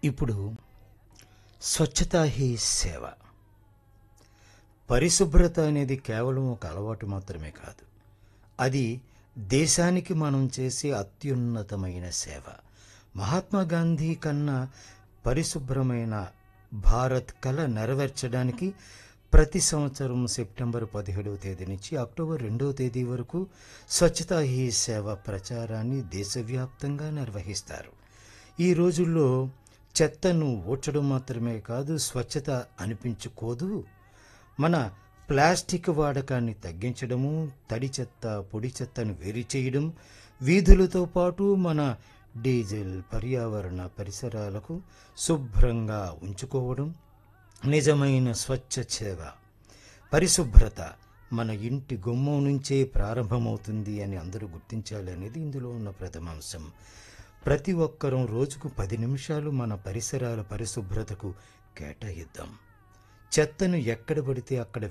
ఇప్పుడు స్వచ్ఛతా హీ సేవ పరిశుభ్రత అనేది కేవలం ఒక అలవాటు మాత్రమే కాదు అది దేశానికి మనం చేసే అత్యున్నతమైన సేవ మహాత్మా గాంధీ కన్నా పరిశుభ్రమైన భారత్ కళ నెరవేర్చడానికి ప్రతి సంవత్సరం సెప్టెంబర్ పదిహేడవ తేదీ నుంచి అక్టోబర్ రెండవ తేదీ వరకు స్వచ్ఛతా హీ సేవ ప్రచారాన్ని దేశవ్యాప్తంగా నిర్వహిస్తారు ఈ రోజుల్లో చెత్తను ఊడ్చడం మాత్రమే కాదు స్వచ్ఛత అనిపించుకోదు మన ప్లాస్టిక్ వాడకాన్ని తగ్గించడము తడి చెత్త పొడి చెత్తను వేరు చేయడం వీధులతో పాటు మన డీజిల్ పర్యావరణ పరిసరాలకు శుభ్రంగా ఉంచుకోవడం నిజమైన స్వచ్ఛ సేవ పరిశుభ్రత మన ఇంటి గుమ్మం నుంచే ప్రారంభమవుతుంది అని అందరూ గుర్తించాలి అనేది ఇందులో ఉన్న ప్రథమ అంశం ప్రతి ఒక్కరూ రోజుకు పది నిమిషాలు మన పరిసరాల పరిశుభ్రతకు కేటాయిద్దాం చెత్తను ఎక్కడ పడితే అక్కడ